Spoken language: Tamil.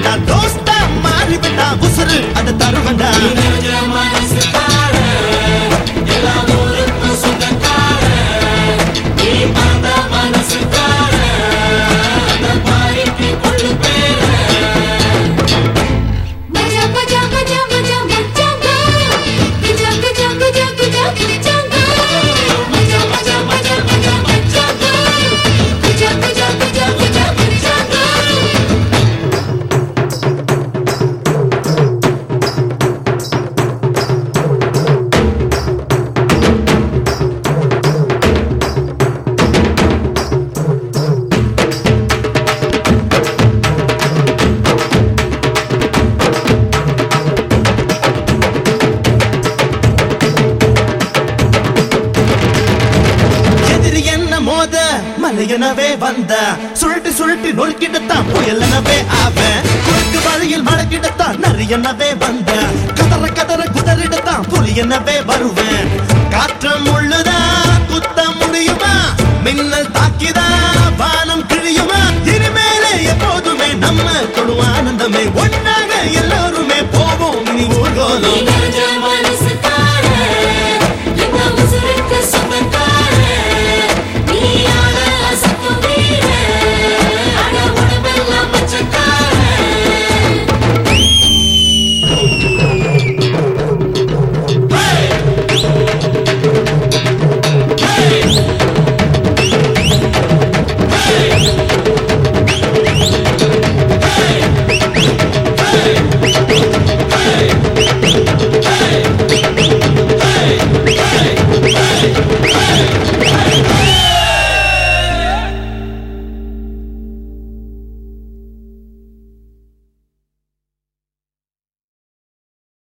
வேண்டா தோஸ்தா மாறி வேண்டா உசுறு அத தருவண்டா மஜா மஜா மஜா மஜா மச்சாங்கோ குஜா குஜா குஜா குஜா குச்சாங்கோ மஜா மஜா மஜா மஜா மச்சாங்கோ குஜா குஜா குஜா குஜா குச்சாங்கோ எதிரி என்ன மோத மலையனவே வந்த சுருட்டி சுருட்டி நொறுக்கிடத்தான் புயலனவே ஆவேன் குறுக்கு வழியில் மழக்கிடத்தான் நரியனவே வந்த கதற கதற குதறிடத்தான் புலியனவே வருவேன் காற்றம் உள்ளதா குத்த முடியுமா மின்னல் தாக்கிதா வானம் கிழியுமா இனிமேலே எப்போதுமே நம்ம கொடு ஆனந்தமே ஒன்று